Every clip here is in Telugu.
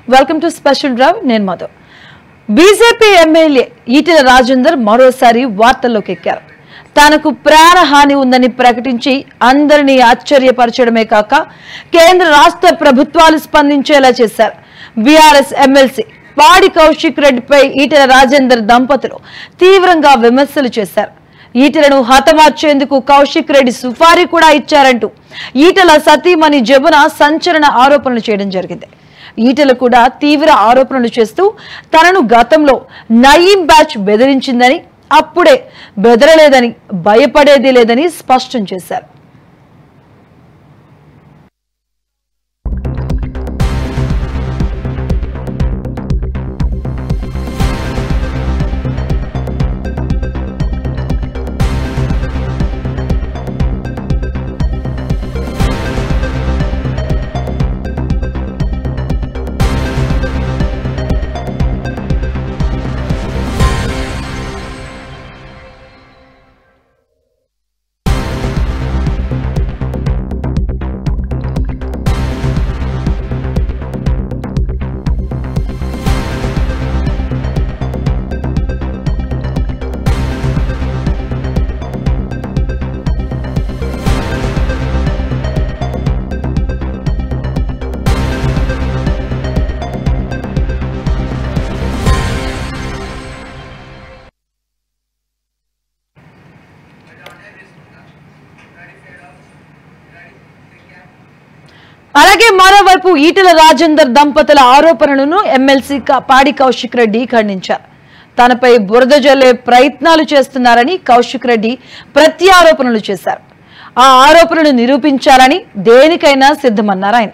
వెల్కమ్ టు స్పెషల్ డ్రైవ్ నేను మధు బీజేపీ ఎమ్మెల్యే ఈటెల రాజేందర్ మరోసారి వార్తల్లోకి ఎక్కారు తనకు ప్రాణహాని ఉందని ప్రకటించి అందరినీ ఆశ్చర్యపరచడమే కాక కేంద్ర రాష్ట్ర ప్రభుత్వాలు స్పందించేలా చేశారు బీఆర్ఎస్ ఎమ్మెల్సీ పాడి కౌశిక్ రెడ్డిపై ఈటెల రాజేందర్ దంపతులు తీవ్రంగా విమర్శలు చేశారు ఈటెలను హతమార్చేందుకు కౌశిక్ రెడ్డి సుపారీ కూడా ఇచ్చారంటూ ఈటెల సతీమణి జమున సంచలన ఆరోపణలు చేయడం జరిగింది ఈటెలు కూడా తీవ్ర ఆరోపణలు చేస్తూ తనను గతంలో నయీం బ్యాచ్ బెదిరించిందని అప్పుడే బెదరలేదని భయపడేది లేదని స్పష్టం చేశారు అలాగే మరోవైపు ఈటెల రాజేందర్ దంపతుల ఆరోపణలను ఎమ్మెల్సీ క- పాడి కౌశిక్ రెడ్డి ఖండించారు తనపై బురద జల్లే ప్రయత్నాలు చేస్తున్నారని కౌశిక్ రెడ్డి ప్రత్యారోపణలు చేశారు ఆ ఆరోపణలు నిరూపించాలని దేనికైనా సిద్ధమన్నారు ఆయన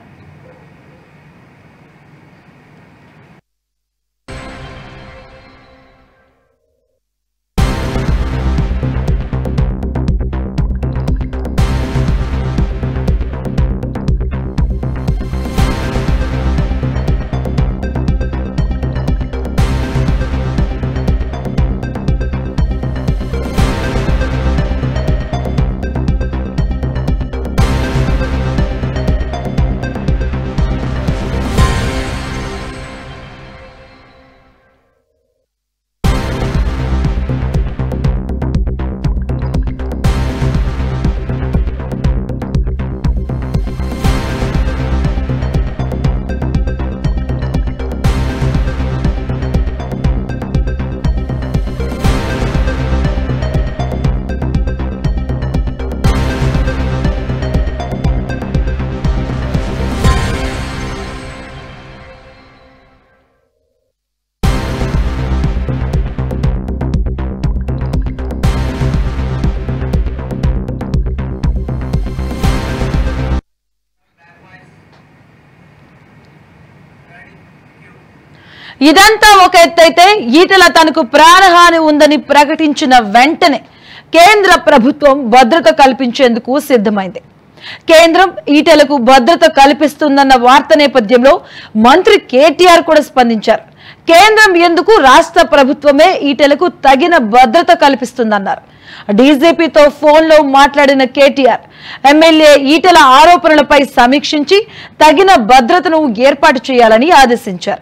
ఇదంతా ఒక ఎత్తైతే ఈటెల తనకు ప్రాణహాని ఉందని ప్రకటించిన వెంటనే కేంద్ర ప్రభుత్వం భద్రత కల్పించేందుకు సిద్ధమైంది కేంద్రం ఈటెలకు భద్రత కల్పిస్తుందన్న వార్త నేపథ్యంలో మంత్రి కేటీఆర్ కూడా స్పందించారు కేంద్రం ఎందుకు రాష్ట్ర ప్రభుత్వమే ఈటెలకు తగిన భద్రత కల్పిస్తుందన్నారు డీజీపీతో ఫోన్లో మాట్లాడిన కేటీఆర్ ఎమ్మెల్యే ఈటెల ఆరోపణలపై సమీక్షించి తగిన భద్రతను ఏర్పాటు చేయాలని ఆదేశించారు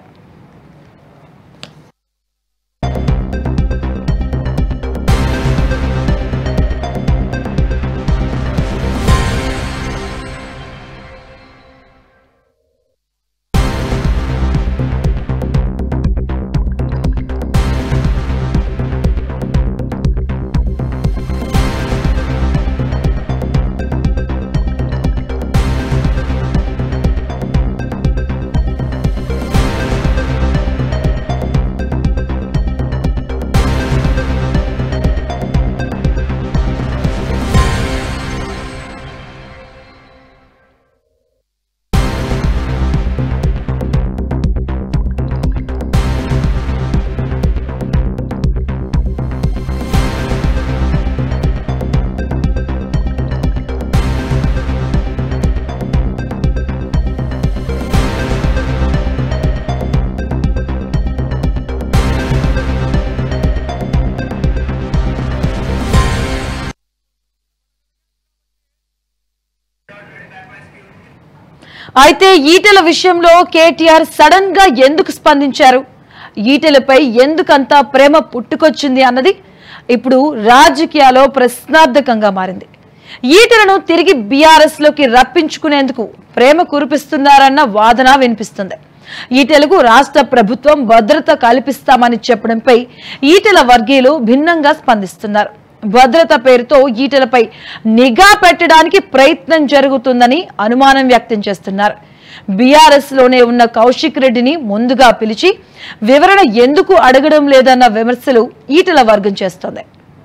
అయితే ఈటెల విషయంలో కేటీఆర్ సడన్ గా ఎందుకు స్పందించారు ఈటెలపై ఎందుకంత ప్రేమ పుట్టుకొచ్చింది అన్నది ఇప్పుడు రాజకీయాల్లో ప్రశ్నార్థకంగా మారింది ఈటెలను తిరిగి బీఆర్ఎస్ లోకి రప్పించుకునేందుకు ప్రేమ కురిపిస్తున్నారన్న వాదన వినిపిస్తుంది ఈటెలకు రాష్ట్ర ప్రభుత్వం భద్రత కల్పిస్తామని చెప్పడంపై ఈటెల వర్గీయులు భిన్నంగా స్పందిస్తున్నారు భద్రత పేరుతో ఈటెలపై నిఘా పెట్టడానికి ప్రయత్నం జరుగుతుందని అనుమానం వ్యక్తం చేస్తున్నారు బీఆర్ఎస్ లోనే ఉన్న కౌశిక్ రెడ్డిని ముందుగా పిలిచి వివరణ ఎందుకు అడగడం లేదన్న విమర్శలు ఈటెల వర్గం చేస్తోంది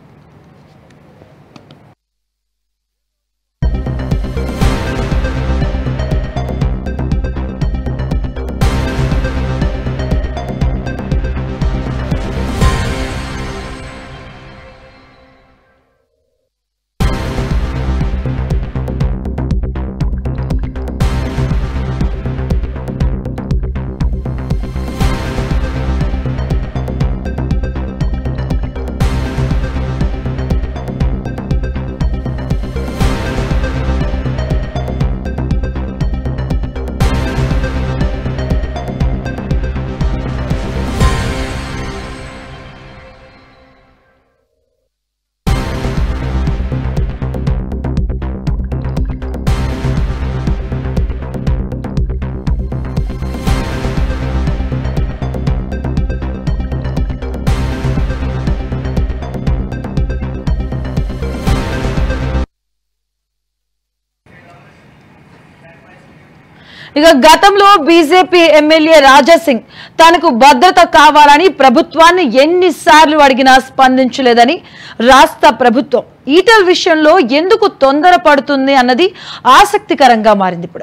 ఇక గతంలో బీజేపీ ఎమ్మెల్యే రాజా సింగ్ తనకు భద్రత కావాలని ప్రభుత్వాన్ని ఎన్నిసార్లు అడిగినా స్పందించలేదని రాష్ట్ర ప్రభుత్వం ఈటల్ విషయంలో ఎందుకు తొందరపడుతుంది అన్నది ఆసక్తికరంగా మారింది ఇప్పుడు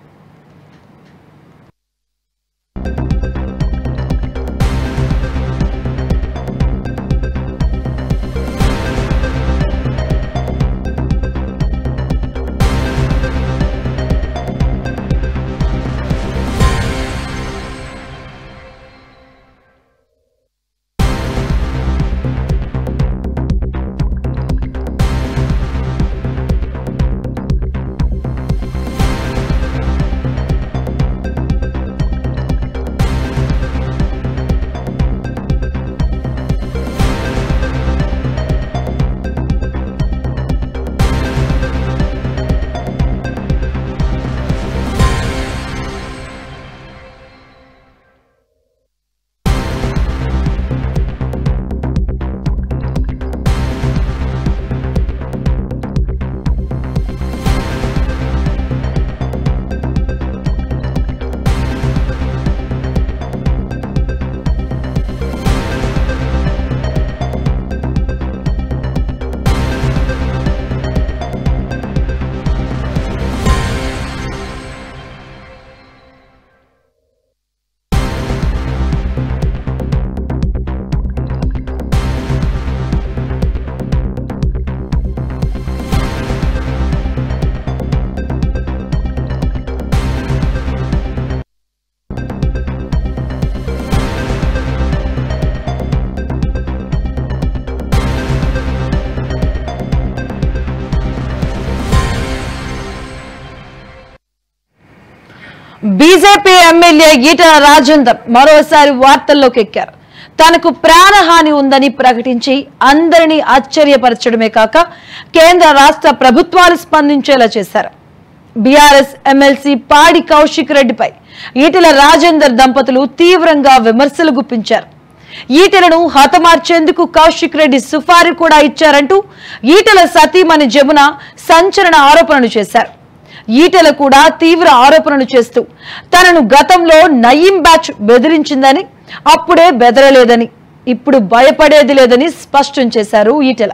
బీజేపీ ఎమ్మెల్యే ఈటల రాజేందర్ మరోసారి వార్తల్లోకి ఎక్కారు తనకు ప్రాణహాని ఉందని ప్రకటించి అందరినీ ఆశ్చర్యపరచడమే కాక కేంద్ర రాష్ట్ర ప్రభుత్వాలు స్పందించేలా చేశారు బీఆర్ఎస్ ఎమ్మెల్సీ పాడి కౌశిక్ రెడ్డిపై ఈటెల రాజేందర్ దంపతులు తీవ్రంగా విమర్శలు గుప్పించారు ఈటెలను హతమార్చేందుకు కౌశిక్ రెడ్డి సుఫారీ కూడా ఇచ్చారంటూ ఈటెల సతీమణి జమున సంచలన ఆరోపణలు చేశారు ఈటెల కూడా తీవ్ర ఆరోపణలు చేస్తూ తనను గతంలో నయీం బ్యాచ్ బెదిరించిందని అప్పుడే బెదరలేదని ఇప్పుడు భయపడేది లేదని స్పష్టం చేశారు ఈటెల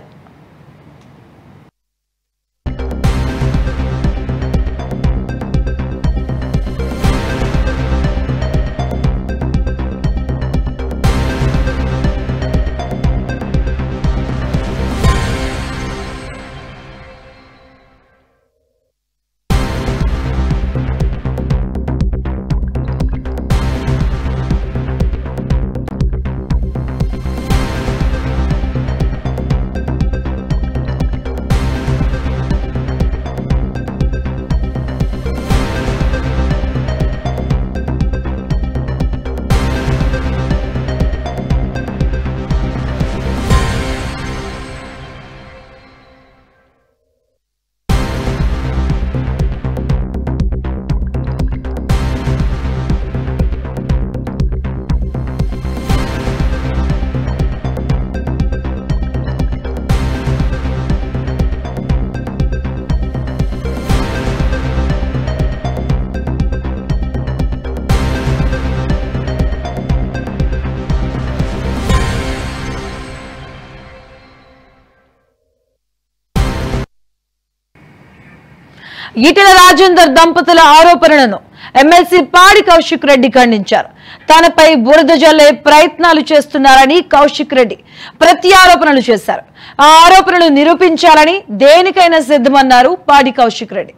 ఈటెల రాజేందర్ దంపతుల ఆరోపణలను ఎమ్మెల్సీ పాడి కౌశిక్ రెడ్డి ఖండించారు తనపై బురద జల్లే ప్రయత్నాలు చేస్తున్నారని కౌశిక్ రెడ్డి ప్రతి ఆరోపణలు చేశారు ఆ ఆరోపణలు నిరూపించాలని దేనికైనా సిద్ధమన్నారు పాడి కౌశిక్ రెడ్డి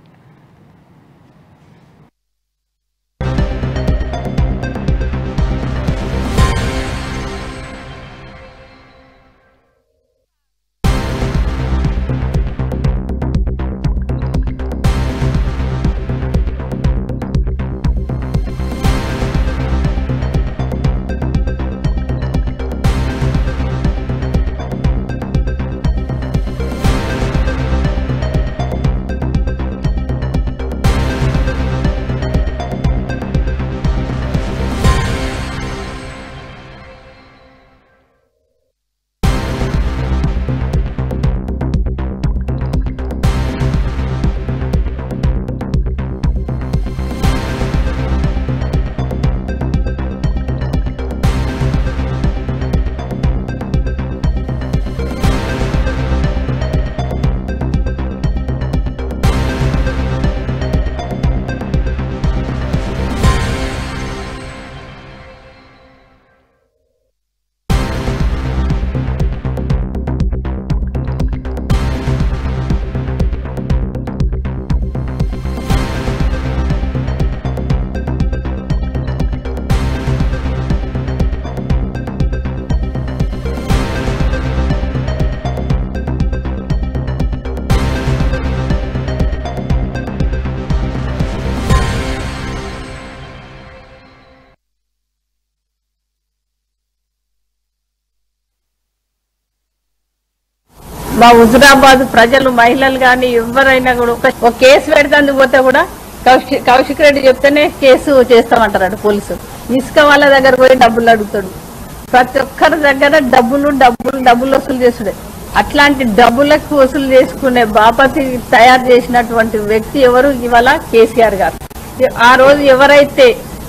మా హుజురాబాద్ ప్రజలు మహిళలు కానీ ఎవరైనా కూడా ఒక- ఒక కేసు పెడతాందుకు పోతే కూడా కౌశిక్ కౌశిక్ రెడ్డి చెప్తేనే కేసు చేస్తామంటారు పోలీసు ఇసుక వాళ్ళ దగ్గర పోయి డబ్బులు అడుగుతాడు ప్రతి ఒక్కరి దగ్గర డబ్బులు డబ్బులు డబ్బులు వసూలు చేసుడే అట్లాంటి డబ్బులకు వసూలు చేసుకునే బాపతి తయారు చేసినటువంటి వ్యక్తి ఎవరు ఇవాళ కేసీఆర్ గారు ఆ రోజు ఎవరైతే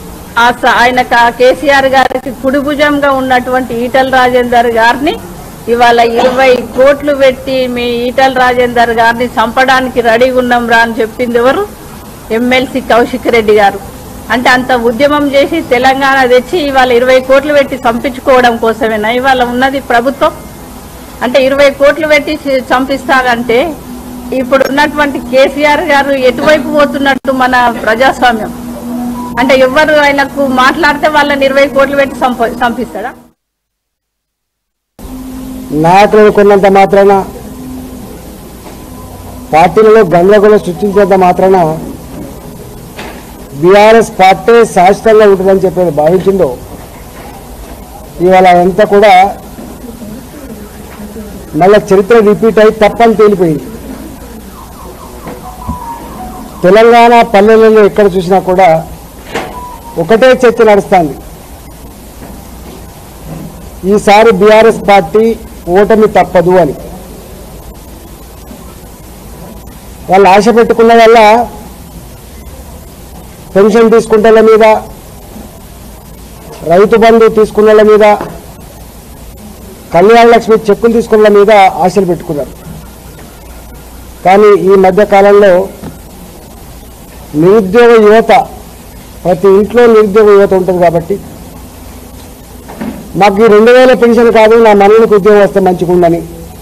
ఆ స- ఆయన క- కేసీఆర్ గారికి కుడి భుజంగా ఉన్నటువంటి ఈటల రాజేందర్ గారిని ఇవాళ ఇరవై కోట్లు పెట్టి మీ ఈటల రాజేందర్ గారిని చంపడానికి రెడీగా ఉన్నాం రా అని చెప్పింది ఎవరు ఎమ్మెల్సీ కౌశిక్ రెడ్డి గారు అంటే అంత ఉద్యమం చేసి తెలంగాణ తెచ్చి ఇవాళ ఇరవై కోట్లు పెట్టి చంపించుకోవడం కోసమేనా ఇవాళ ఉన్నది ప్రభుత్వం అంటే ఇరవై కోట్లు పెట్టి చి- చంపిస్తారంటే ఇప్పుడు ఉన్నటువంటి కేసీఆర్ గారు ఎటువైపు పోతున్నట్టు మన ప్రజాస్వామ్యం అంటే ఎవరు ఆయనకు మాట్లాడితే వాళ్ళని ఇరవై కోట్లు పెట్టి చంప చంపిస్తాడా నాయకులను కొన్నంత మాత్రాన పార్టీలలో గందరగోళం సృష్టించేంత మాత్రాన బీఆర్ఎస్ పార్టీ శాశ్వతంగా ఉంటుందని చెప్పేది భావించిందో ఇవాళ అంతా కూడా మళ్ళీ చరిత్ర రిపీట్ అయి తప్పని తేలిపోయింది తెలంగాణ పల్లెలలో ఎక్కడ చూసినా కూడా ఒకటే చర్చ నడుస్తుంది ఈసారి బీఆర్ఎస్ పార్టీ ఓటమి తప్పదు అని వాళ్ళు ఆశ పెట్టుకున్న వల్ల పెన్షన్ తీసుకున్న వాళ్ళ మీద రైతు బంధు తీసుకున్న వాళ్ళ మీద కళ్యాణ లక్ష్మి చెక్కులు తీసుకున్న వాళ్ళ మీద ఆశలు పెట్టుకున్నారు కానీ ఈ మధ్య కాలంలో నిరుద్యోగ యువత ప్రతి ఇంట్లో నిరుద్యోగ యువత ఉంటుంది కాబట్టి మాకు ఈ రెండు వేల పెన్షన్ కాదు నా మనలకు ఉద్యోగం వస్తే మంచిగుండని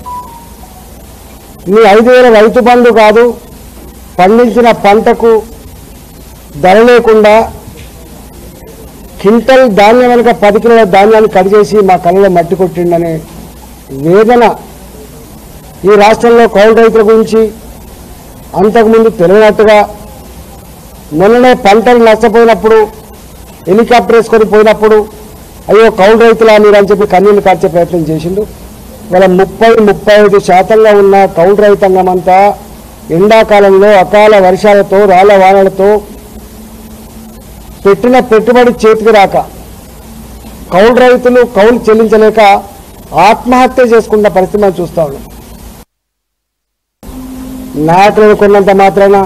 మీ ఐదు వేల రైతు బంధు కాదు పండించిన పంటకు ధర లేకుండా క్వింటల్ ధాన్యం వెనుక పది కిలోల ధాన్యాన్ని కట్ చేసి మా కళ్ళలో మట్టి కొట్టిండనే వేదన ఈ రాష్ట్రంలో కౌలు రైతుల గురించి అంతకుముందు తెలియనట్టుగా మొన్ననే పంటలు నష్టపోయినప్పుడు హెలికాప్టర్ వేసుకొని పోయినప్పుడు అయ్యో కౌలు రైతులా మీరు అని చెప్పి కన్నీళ్లు కార్చే ప్రయత్నం చేసిండు వాళ్ళ ముప్పై ముప్పై ఐదు శాతంగా ఉన్న కౌలు రైతాంగం అంతా ఎండాకాలంలో అకాల వర్షాలతో రాళ్ల వానలతో పెట్టిన పెట్టుబడి చేతికి రాక కౌలు రైతులు కౌలు చెల్లించలేక ఆత్మహత్య చేసుకున్న పరిస్థితి మనం చూస్తా ఉన్నాం నాయకులను కొన్నంత మాత్రాన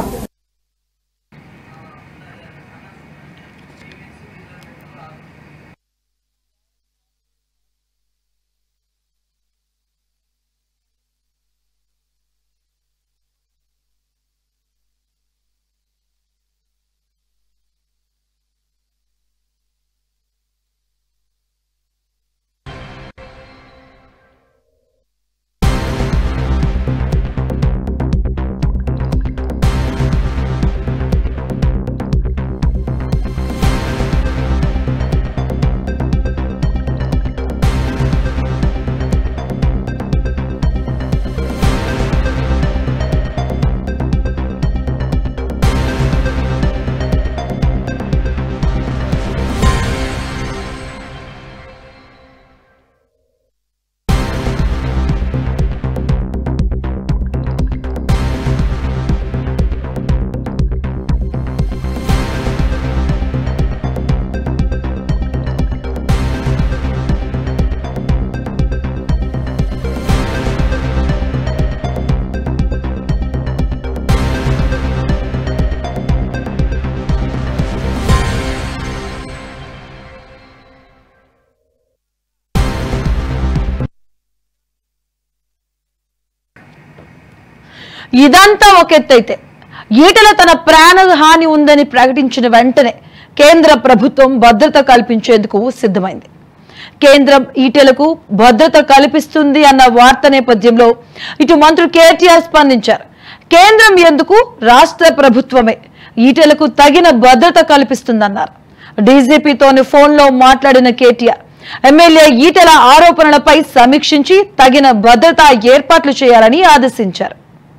ఇదంతా ఒక ఎత్తైతే ఈటల తన ప్రాణ హాని ఉందని ప్రకటించిన వెంటనే కేంద్ర ప్రభుత్వం భద్రత కల్పించేందుకు సిద్ధమైంది కేంద్రం ఈటెలకు భద్రత కల్పిస్తుంది అన్న వార్త నేపథ్యంలో ఇటు మంత్రి కేటీఆర్ స్పందించారు కేంద్రం ఎందుకు రాష్ట్ర ప్రభుత్వమే ఈటెలకు తగిన భద్రత కల్పిస్తుందన్నారు డీజీపీతోని ఫోన్లో మాట్లాడిన కేటీఆర్ ఎమ్మెల్యే ఈటెల ఆరోపణలపై సమీక్షించి తగిన భద్రతా ఏర్పాట్లు చేయాలని ఆదేశించారు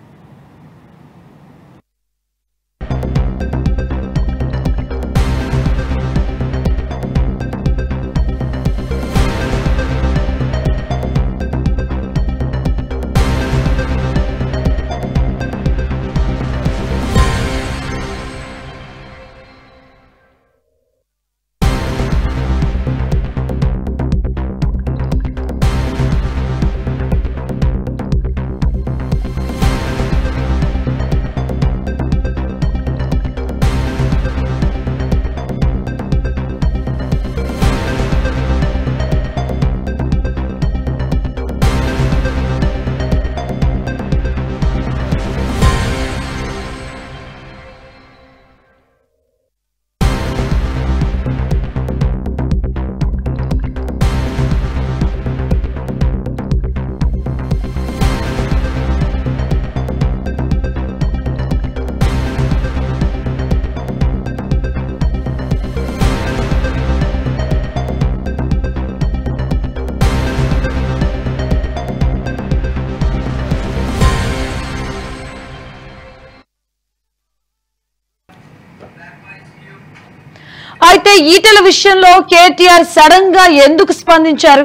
అయితే ఈటెల విషయంలో కేటీఆర్ సడన్ గా ఎందుకు స్పందించారు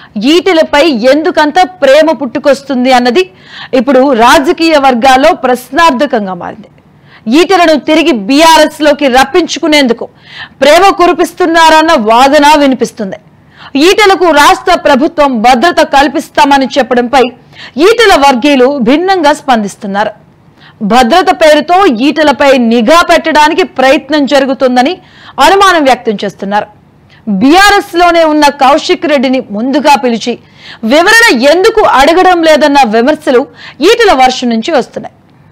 ఈటెలపై ఎందుకంత ప్రేమ పుట్టుకొస్తుంది అన్నది ఇప్పుడు రాజకీయ వర్గాల్లో ప్రశ్నార్థకంగా మారింది ఈటెలను తిరిగి బీఆర్ఎస్ లోకి రప్పించుకునేందుకు ప్రేమ కురిపిస్తున్నారన్న వాదన వినిపిస్తుంది ఈటెలకు రాష్ట్ర ప్రభుత్వం భద్రత కల్పిస్తామని చెప్పడంపై ఈటెల వర్గీయులు భిన్నంగా స్పందిస్తున్నారు భద్రత పేరుతో ఈటలపై నిఘా పెట్టడానికి ప్రయత్నం జరుగుతుందని అనుమానం వ్యక్తం చేస్తున్నారు బీఆర్ఎస్ లోనే ఉన్న కౌశిక్ రెడ్డిని ముందుగా పిలిచి వివరణ ఎందుకు అడగడం లేదన్న విమర్శలు ఈటల వర్షం నుంచి వస్తున్నాయి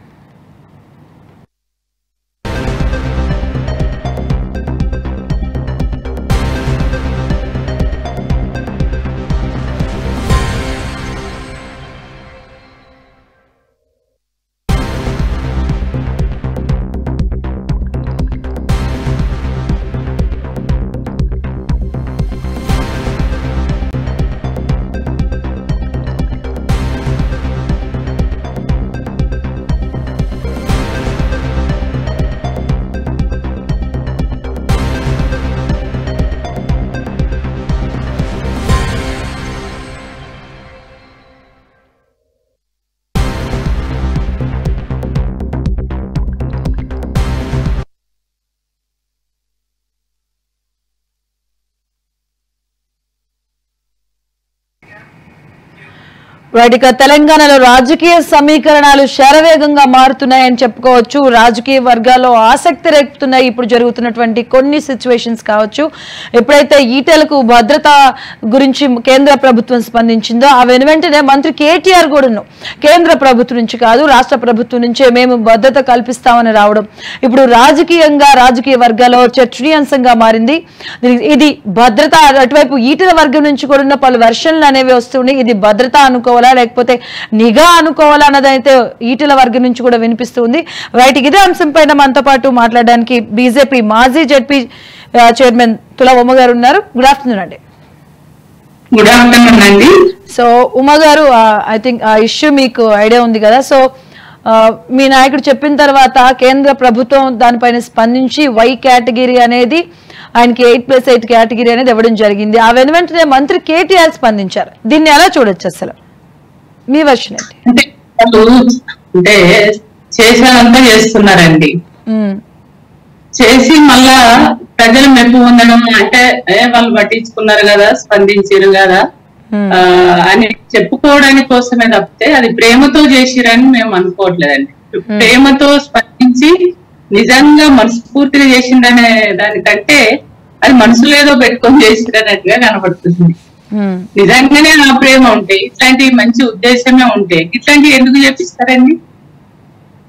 వాటిక తెలంగాణలో రాజకీయ సమీకరణాలు శరవేగంగా మారుతున్నాయని చెప్పుకోవచ్చు రాజకీయ వర్గాల్లో ఆసక్తి రేపుతున్నాయి ఇప్పుడు జరుగుతున్నటువంటి కొన్ని సిచ్యువేషన్స్ కావచ్చు ఎప్పుడైతే ఈటెలకు భద్రత గురించి కేంద్ర ప్రభుత్వం స్పందించిందో ఆ వెను వెంటనే మంత్రి కేటీఆర్ కూడాను కేంద్ర ప్రభుత్వం నుంచి కాదు రాష్ట్ర ప్రభుత్వం నుంచే మేము భద్రత కల్పిస్తామని రావడం ఇప్పుడు రాజకీయంగా రాజకీయ వర్గాల్లో చర్చనీయాంశంగా మారింది ఇది- ఇది భద్రత అటువైపు ఈటల వర్గం నుంచి కూడా ఉన్న పలు వెర్షన్లు అనేవి వస్తున్నాయి ఇది భద్రత అనుకోవాలా లేకపోతే నిఘా అనుకోవాలా అన్నదైతే ఈటల వర్గం నుంచి కూడా వినిపిస్తుంది రైట్ ఇదే అంశం పైన మనతో పాటు మాట్లాడడానికి బీజేపీ మాజీ జడ్పీ చైర్మన్ తుల ఉమ్మ గారు ఉన్నారు గుడ్ ఆఫ్టర్నూన్ అండి గుడ్ ఆఫ్టర్నూన్ అండి సో ఉమా గారు ఐ థింక్ ఆ ఇష్యూ మీకు ఐడియా ఉంది కదా సో ఆ, మీ నాయకుడు చెప్పిన తర్వాత కేంద్ర ప్రభుత్వం దానిపైన స్పందించి వై కేటగిరీ అనేది ఆయనకి ఎయిట్ ప్లస్ ఎయిట్ కేటగిరీ అనేది ఇవ్వడం జరిగింది ఆ వెను వెంటనే మంత్రి కేటీఆర్ స్పందించారు దీన్ని ఎలా చూడొచ్చు అసలు మీ వర్షన్ ఏంటి అంటే వాళ్ళు అంటే చేసేదంతా చేస్తున్నారండి ఉమ్, చేసి మళ్ళా ప్రజలు మెప్పు పొందడం అంటే ఏ వాళ్ళు పట్టించుకున్నారు కదా స్పందించారు కదా ఉమ్, ఆ, అని చెప్పుకోవడానికి కోసమే తప్పితే అది ప్రేమతో చేసిరని మేము అనుకోవట్లేదండి ప్రేమతో స్పందించి నిజంగా మనస్ఫూర్తిగా చేసిందనే దానికంటే అది మనసులో ఏదో పెట్టుకొని చేసిరన్నట్టుగా కనబడుతుంది ఉమ్, నిజంగానే ఆ ప్రేమ ఉంటే ఇట్లాంటి మంచి ఉద్దేశమే ఉంటే ఇట్లాంటివి ఎందుకు చేపిస్తారండి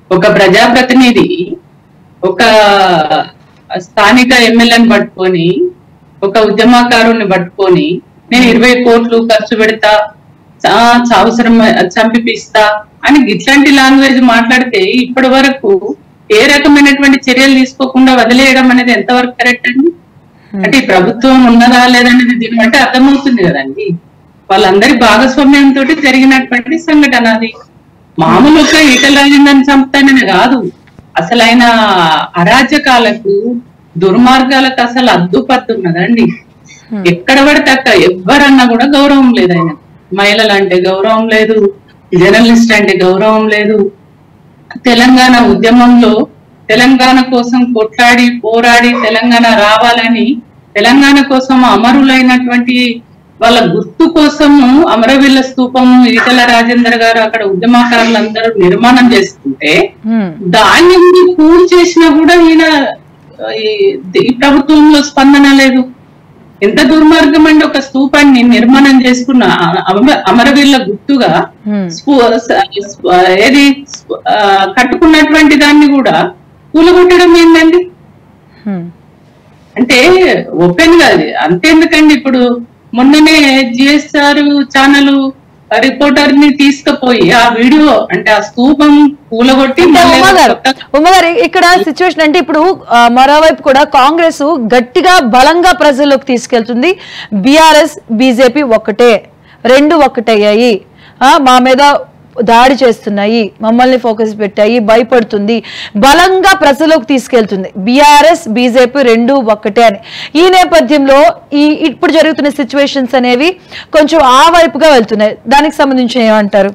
ఒక ప్రజాప్రతినిధి ఒక స్థానిక ఎమ్మెల్యేని పట్టుకొని ఒక ఉద్యమకారుని పట్టుకొని నేను ఇరవై కోట్లు ఖర్చు పెడతా చా- చా- అవసరం చంపిపిస్తా అని ఇట్లాంటి లాంగ్వేజ్ మాట్లాడితే ఇప్పటి వరకు ఏ రకమైనటువంటి చర్యలు తీసుకోకుండా వదిలేయడం అనేది ఎంతవరకు కరెక్ట్ అండి అంటే ఈ ప్రభుత్వం ఉన్నదా లేదనేది దీని బట్టి అర్థమవుతుంది కదండి వాళ్ళందరి భాగస్వామ్యంతో జరిగినటువంటి సంఘటన అది మామూలుగా ఈటల రాజేంద్రని చంపుతానని కాదు అసలు ఆయన అరాజకాలకు దుర్మార్గాలకు అసలు అద్దుపద్దు ఉన్నదండి ఎక్కడ పడితే అక్కడ ఎవరన్నా కూడా గౌరవం లేదు ఆయన మహిళలు అంటే గౌరవం లేదు జర్నలిస్ట్ అంటే గౌరవం లేదు తెలంగాణ ఉద్యమంలో తెలంగాణ కోసం కొట్లాడి పోరాడి తెలంగాణ రావాలని తెలంగాణ కోసం అమరులైనటువంటి వాళ్ళ గుర్తు కోసము అమరవీళ్ళ స్తూపము ఈటల రాజేందర్ గారు అక్కడ ఉద్యమకారులందరూ నిర్మాణం చేసుకుంటే హ్మ్. దాన్ని కూడా కూల్ చేసినా కూడా ఈయన ఆ, ఈ- ఈ ప్రభుత్వంలో స్పందన లేదు ఎంత దుర్మార్గం అండి ఒక స్తూపాన్ని నిర్మాణం చేసుకున్న అమ- అమరవీళ్ళ గుర్తుగా హ్మ్. స్పు- స- స్పు- ఏది స్పు- ఆ, కట్టుకున్నటువంటి దాన్ని కూడా కూలగొట్టడం ఏందండి హ్మ్. అంటే ఓపెన్ గా అది అంతేందుకండి ఇప్పుడు మొన్ననే జిఎస్ఆర్ ఛానల్ రిపోర్టర్ ని తీసుకుపోయి ఆ వీడియో అంటే ఆ స్తూపం కూలగొట్టి అంటే మళ్ళీ ఉమా గారు కొత్త- ఉమా గారు ఇక్కడ సిచ్యువేషన్ అంటే ఇప్పుడు ఆ, మరోవైపు కూడా కాంగ్రెస్ గట్టిగా బలంగా ప్రజల్లోకి తీసుకెళ్తుంది బీఆర్ఎస్ బీజేపీ ఒక్కటే రెండు ఒక్కటయ్యాయి ఆ, మా మీద దాడి చేస్తున్నాయి మమ్మల్ని ఫోకస్ పెట్టాయి భయపడుతుంది బలంగా ప్రజల్లోకి తీసుకెళ్తుంది బీఆర్ఎస్ బీజేపీ రెండు ఒక్కటే అని ఈ నేపథ్యంలో ఈ ఇప్పుడు జరుగుతున్న సిచ్యువేషన్స్ అనేవి కొంచెం ఆ వైపుగా వెళ్తున్నాయి దానికి సంబంధించి ఏమంటారు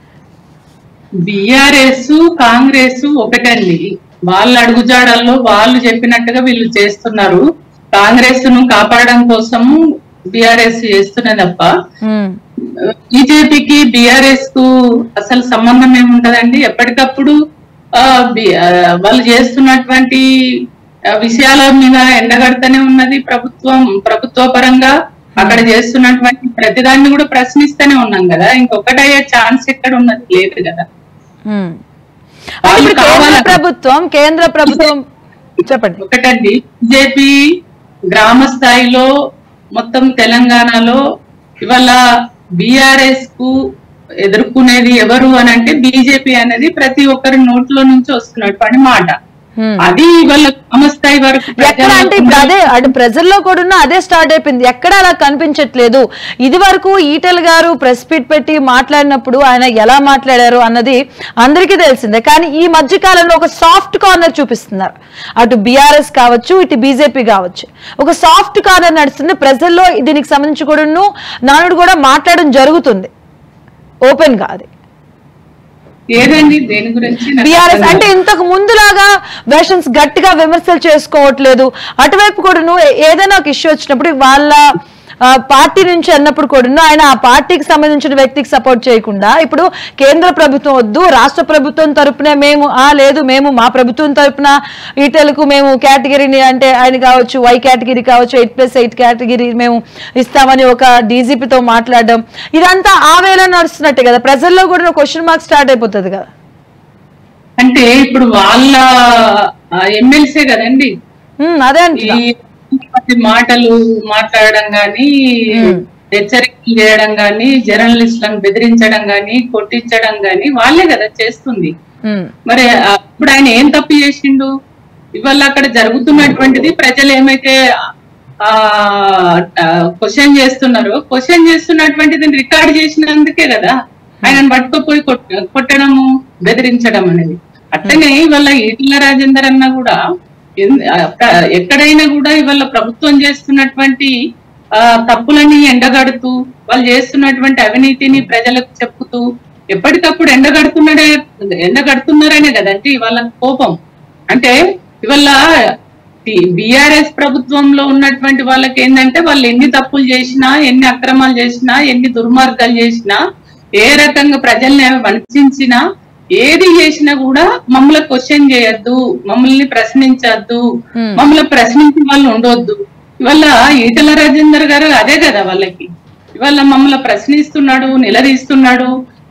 బిఆర్ఎస్ కాంగ్రెస్ ఒకటండి వాళ్ళ అడుగుజాడల్లో వాళ్ళు చెప్పినట్టుగా వీళ్ళు చేస్తున్నారు కాంగ్రెస్ ను కాపాడడం కోసము బిఆర్ఎస్ చేస్తున్నది తప్ప హ్మ్. బీజేపీకి బిఆర్ఎస్ కు అసలు సంబంధం ఏముంటదండి ఎప్పటికప్పుడు ఆ, బి- ఆ, వాళ్ళు చేస్తున్నటువంటి ఆ, విషయాల మీద ఎండగడతనే ఉన్నది ప్రభుత్వం ప్రభుత్వ పరంగా అక్కడ చేస్తున్నటువంటి ప్రతిదాన్ని కూడా ప్రశ్నిస్తూనే ఉన్నాం కదా ఇంకొకటయ్యే ఛాన్స్ ఎక్కడ ఉన్నది లేదు కదా హ్మ్. అంటే వాళ్ళు ఇప్పుడు కేంద్ర కావాలని- ప్రభుత్వం కేంద్ర ప్రభుత్వం చెప్పండి ఒకటండి బీజేపీ గ్రామ స్థాయిలో మొత్తం తెలంగాణలో ఇవాళ బిఆర్ఎస్ కు ఎదుర్కొనేది ఎవరు అని అంటే బీజేపీ అనేది ప్రతి ఒక్కరి నోట్లో నుంచి వస్తున్నటువంటి మాట హ్మ్. అది ఇవాళ గ్రామ స్థాయి వరకు ఎక్కడ అంటే ఇప్పుడు అదే అంటే ప్రజల్లో కూడా ఉన్న అదే స్టార్ట్ అయిపోయింది ఎక్కడ అలా కనిపించట్లేదు ఇది వరకు ఈటెల్ గారు ప్రెస్ మీట్ పెట్టి మాట్లాడినప్పుడు ఆయన ఎలా మాట్లాడారు అన్నది అందరికీ తెలిసిందే కానీ ఈ మధ్య కాలంలో ఒక సాఫ్ట్ కార్నర్ చూపిస్తున్నారు అటు బీఆర్ఎస్ కావచ్చు ఇటు బీజేపీ కావచ్చు ఒక సాఫ్ట్ కార్నర్ నడుస్తుంది ప్రజల్లో దీనికి సంబంధించి కూడా నానుడు కూడా మాట్లాడడం జరుగుతుంది ఓపెన్ గా అది ఏదండి దేని గురించి నాకు బీఆర్ఎస్ అర్థం అంటే ఇంతకు ముందులాగా వెర్షన్స్ గట్టిగా విమర్శలు చేసుకోవట్లేదు అటువైపు కూడాను ఏ- ఏదైనా ఒక ఇష్యూ వచ్చినప్పుడు వాళ్ళ ఆ, పార్టీ నుంచి అన్నప్పుడు కూడా ఆయన ఆ పార్టీకి సంబంధించిన వ్యక్తికి సపోర్ట్ చేయకుండా ఇప్పుడు కేంద్ర ప్రభుత్వం వద్దు రాష్ట్ర ప్రభుత్వం తరపున మేము ఆ లేదు మేము మా ప్రభుత్వం తరపున ఈటెలకు మేము కేటగిరీని అంటే ఆయన కావచ్చు వై కేటగిరీ కావచ్చు ఎయిట్ ప్లస్ ఎయిట్ కేటగిరీ మేము ఇస్తామని ఒక డీజీపీతో మాట్లాడడం ఇదంతా ఆ వేళ నడుస్తున్నట్టే కదా ప్రజల్లో కూడా క్వశ్చన్ మార్క్ స్టార్ట్ అయిపోతుంది కదా అంటే ఇప్పుడు వాళ్ళ ఎమ్మెల్సే కదండి ఉమ్, అదే ఈ అంటున్నా పది మాటలు మాట్లాడడం గాని మ్మ్. హెచ్చరికలు చేయడం గాని జర్నలిస్టులను బెదిరించడం గాని కొట్టించడం గాని వాళ్ళే కదా చేస్తుంది ఉమ్, మరి అప్పుడు ఆయన ఏం తప్పు చేసిండు ఇవాళ అక్కడ జరుగుతున్నటువంటిది ప్రజలు ఏమైతే ఆ క్వశ్చన్ చేస్తున్నారో క్వశ్చన్ చేస్తున్నటువంటిది రికార్డ్ చేసినందుకే కదా ఆయన పట్టుకోపోయి కొట్- కొట్టడము బెదిరించడం అనేది అట్లనే ఇవాళ ఈటల రాజేందర్ అన్న కూడా ఎన్- ఆ, ప్ర- ఎక్కడైనా కూడా ఇవాళ ప్రభుత్వం చేస్తున్నటువంటి ఆ తప్పులని ఎండగడుతూ వాళ్ళు చేస్తున్నటువంటి అవినీతిని ప్రజలకు చెప్పుతూ ఎప్పటికప్పుడు ఎండగడుతున్నాడే ఎండగడుతున్నారనే కదండి ఇవాళ కోపం అంటే ఇవాళ బిఆర్ఎస్ ప్రభుత్వంలో ఉన్నటువంటి వాళ్ళకి ఏంటంటే వాళ్ళు ఎన్ని తప్పులు చేసినా ఎన్ని అక్రమాలు చేసినా ఎన్ని దుర్మార్గాలు చేసినా ఏ రకంగా ప్రజల్ని వంచినా ఏది చేసినా కూడా మమ్మల్ని క్వశ్చన్ చేయొద్దు మమ్మల్ని ప్రశ్నించద్దు Hmm. మమ్మల్ని ప్రశ్నించే వాళ్ళు ఉండొద్దు ఇవాళ ఈటల రాజేందర్ గారు అదే కదా వాళ్ళకి ఇవాళ మమ్మల్ని ప్రశ్నిస్తున్నాడు నిలదీస్తున్నాడు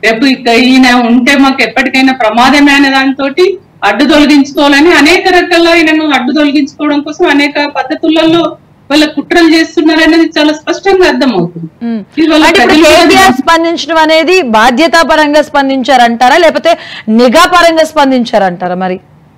రేపు ఇక ఈయన ఉంటే మాకు ఎప్పటికైనా ప్రమాదమే అనే దాంతో అడ్డు తొలగించుకోవాలని అనేక రకాల ఆయనను అడ్డు తొలగించుకోవడం కోసం అనేక పద్ధతులలో వాళ్ళ కుట్రలు చేస్తున్నారు అనేది చాలా స్పష్టంగా అర్థమవుతుంది ఉమ్. ఇవాళ అంటే ఇప్పుడు ప్రజలు కూడా కేటీఆర్ స్పందించడం అనేది బాధ్యతా పరంగా స్పందించారంటారా లేకపోతే నిఘా పరంగా స్పందించారంటారా మరి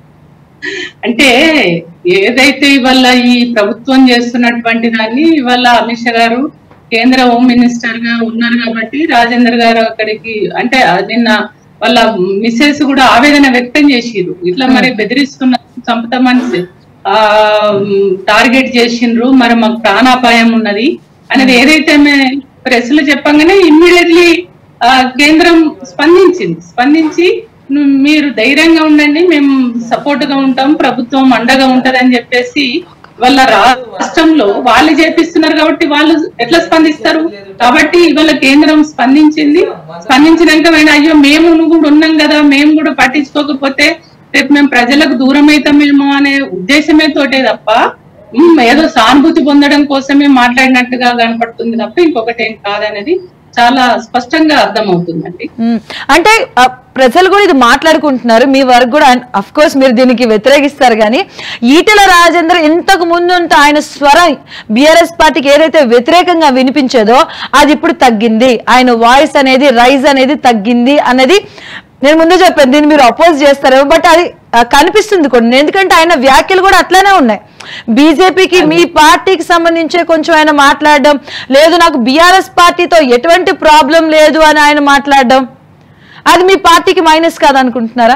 అంటే ఏదైతే ఇవాళ ఈ ప్రభుత్వం చేస్తున్నటువంటి దాన్ని ఇవాళ అమిత్ షా గారు కేంద్ర హోమ్ మినిస్టర్ గా ఉన్నారు కాబట్టి రాజేందర్ గారు అక్కడికి అంటే ఆ నిన్న వాళ్ళ మిస్సెస్ కూడా ఆవేదన వ్యక్తం చేసిర్రు ఇట్లా మరి బెదిరిస్తున్నారు చంపుతామని ఆ టార్గెట్ చేసిండ్రు మరి మాకు ప్రాణాపాయం ఉన్నది అనేది ఏదైతే ప్రెస్ లో చెప్పంగానే ఇమ్మీడియట్లీ కేంద్రం స్పందించింది స్పందించి "ను- మీరు ధైర్యంగా ఉండండి మేము సపోర్ట్ గా ఉంటాం ప్రభుత్వం అండగా ఉంటదని చెప్పేసి వాళ్ళ రాష్ట్రంలో వాళ్ళు చేపిస్తున్నారు కాబట్టి వాళ్ళు ఎట్లా స్పందిస్తారు కాబట్టి ఇవాళ కేంద్రం స్పందించింది స్పందించినాక వెంటనే, అయ్యో మేము కూడా ఉన్నాం కదా మేము కూడా పట్టించుకోకపోతే రేపు మేము ప్రజలకు దూరం అవుతామేమో అనే ఉద్దేశమే తోటే తప్ప ఉమ్, ఏదో సానుభూతి పొందడం కోసమే మాట్లాడినట్టుగా కనపడుతుంది తప్ప ఇంకొకటి ఏం కాదనేది చాలా స్పష్టంగా అర్థమవుతుందండి ఉమ్. అంటే ఆ, ప్రజలు కూడా ఇది మాట్లాడుకుంటున్నారు మీ వరకు కూడా అఫ్ కోర్స్ మీరు దీనికి వ్యతిరేకిస్తారు కానీ ఈటెల రాజేందర్ ఇంతకు ముందు ఉంటే ఆయన స్వరం బీఆర్ఎస్ పార్టీకి ఏదైతే వ్యతిరేకంగా వినిపించేదో అది ఇప్పుడు తగ్గింది ఆయన వాయిస్ అనేది రైజ్ అనేది తగ్గింది అనేది నేను ముందే చెప్పాను దీన్ని మీరు అపోజ్ చేస్తారు బట్ అది ఆ, కనిపిస్తుంది కొన్ని ఎందుకంటే ఆయన వ్యాఖ్యలు కూడా అట్లానే ఉన్నాయి బీజేపీకి మీ పార్టీకి సంబంధించే కొంచెం ఆయన మాట్లాడడం లేదు నాకు బీఆర్ఎస్ పార్టీతో ఎటువంటి ప్రాబ్లం లేదు అని ఆయన మాట్లాడడం అది మీ పార్టీకి మైనస్ కాదనుకుంటున్నారా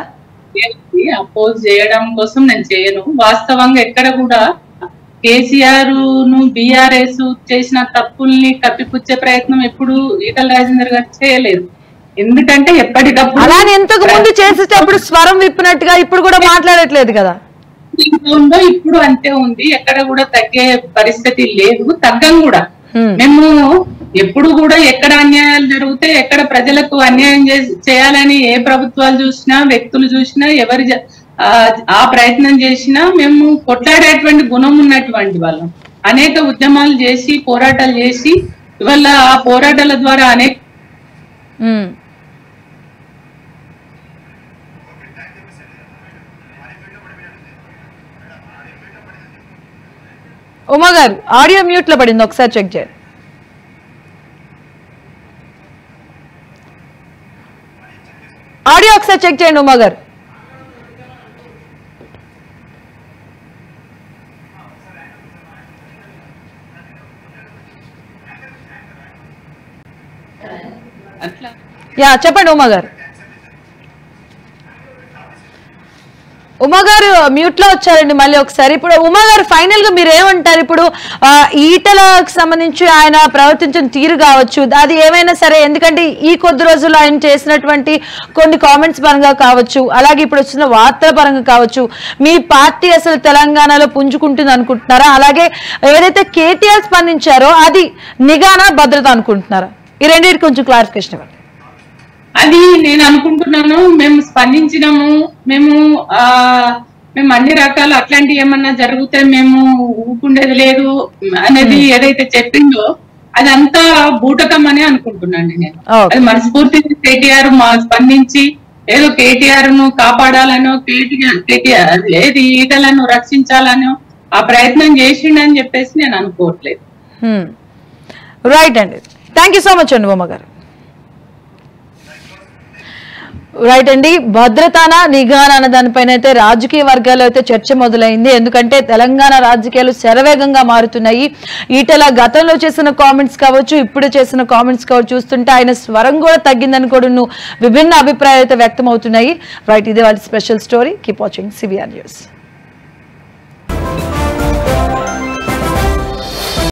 అపోజ్ చేయడం కోసం నేను చేయను వాస్తవంగా ఎక్కడ కూడా కేసీఆర్ ను బీఆర్ఎస్ చేసిన తప్పుల్ని కప్పిపుచ్చే ప్రయత్నం ఎప్పుడు ఈటల రాజేందర్ గారు చేయలేదు ఎందుకంటే ఎప్పటికప్పుడు అలానే ఇంతకు ముందు చేసేటప్పుడు స్వరం విప్పినట్టుగా ఇప్పుడు కూడా మాట్లాడట్లేదు కదా ఎంత ఉందో ఇప్పుడు అంతే ఉంది ఎక్కడ కూడా తగ్గే పరిస్థితి లేదు తగ్గం కూడా Hmm. మేము ఎప్పుడు కూడా ఎక్కడ అన్యాయాలు జరిగితే ఎక్కడ ప్రజలకు అన్యాయం చేసి- చేయాలని ఏ ప్రభుత్వాలు చూసినా వ్యక్తులు చూసినా ఎవరు జ- ఆ, ఆ ప్రయత్నం చేసినా మేము కొట్లాడేటువంటి గుణం ఉన్నటువంటి వాళ్ళం అనేక ఉద్యమాలు చేసి పోరాటాలు చేసి ఇవాళ ఆ పోరాటాల ద్వారా అనేక ఉమ్. ఉమా గారు ఆడియో మ్యూట్ లో పడింది ఒకసారి చెక్ చేయండి ఆడియో ఒకసారి చెక్ చేయండి ఉమా గారు అట్లా యా చెప్పండి ఉమా గారు ఉమా గారు మ్యూట్ లో వచ్చారండి మళ్ళీ ఒకసారి ఇప్పుడు ఉమా గారు ఫైనల్ గా మీరు ఏమంటారు ఇప్పుడు ఆ, ఈటలకు సంబంధించి ఆయన ప్రవర్తించిన తీరు కావచ్చు అది ఏమైనా సరే ఎందుకంటే ఈ కొద్ది రోజుల్లో ఆయన చేసినటువంటి కొన్ని కామెంట్స్ పరంగా కావచ్చు అలాగే ఇప్పుడు వచ్చిన వార్తల పరంగా కావచ్చు మీ పార్టీ అసలు తెలంగాణలో పుంజుకుంటుంది అనుకుంటున్నారా అలాగే ఏదైతే కేటీఆర్ స్పందించారో అది నిఘానా భద్రత అనుకుంటున్నారా ఈ రెండింటి కొంచెం క్లారిఫికేషన్ ఇవ్వండి అది నేను అనుకుంటున్నాను మేము స్పందించినాము మేము ఆ మేము అన్ని రకాల అట్లాంటివి ఏమన్నా జరిగితే మేము ఊపుకుండేది లేదు అనేది ఏదైతే చెప్పిందో అదంతా బూటకం అని అనుకుంటున్నాను నేను Okay. అది మనస్ఫూర్తిగా కేటీఆర్ మా స్పందించి ఏదో కేటీఆర్ ను కాపాడాలనో కేటీఆర్ కేటీఆర్ ఏది ఈటలను రక్షించాలనో ఆ ప్రయత్నం చేసిండని చెప్పేసి నేను అనుకోవట్లేదు రైట్ అండి థ్యాంక్ యూ సో మచ్ అండి ఉమ్మ గారు రైట్ అండి భద్రతానా నిఘానా అన్న దానిపైన అయితే రాజకీయ వర్గాల్లో అయితే చర్చ మొదలైంది ఎందుకంటే తెలంగాణ రాజకీయాలు శరవేగంగా మారుతున్నాయి ఈటల గతంలో చేసిన కామెంట్స్ కావచ్చు ఇప్పుడు చేసిన కామెంట్స్ కావచ్చు చూస్తుంటే ఆయన స్వరం కూడా తగ్గిందని కూడా విభిన్న అభిప్రాయాలు అయితే వ్యక్తం అవుతున్నాయి రైట్ ఇదే వాళ్ళ special story keep watching CVR news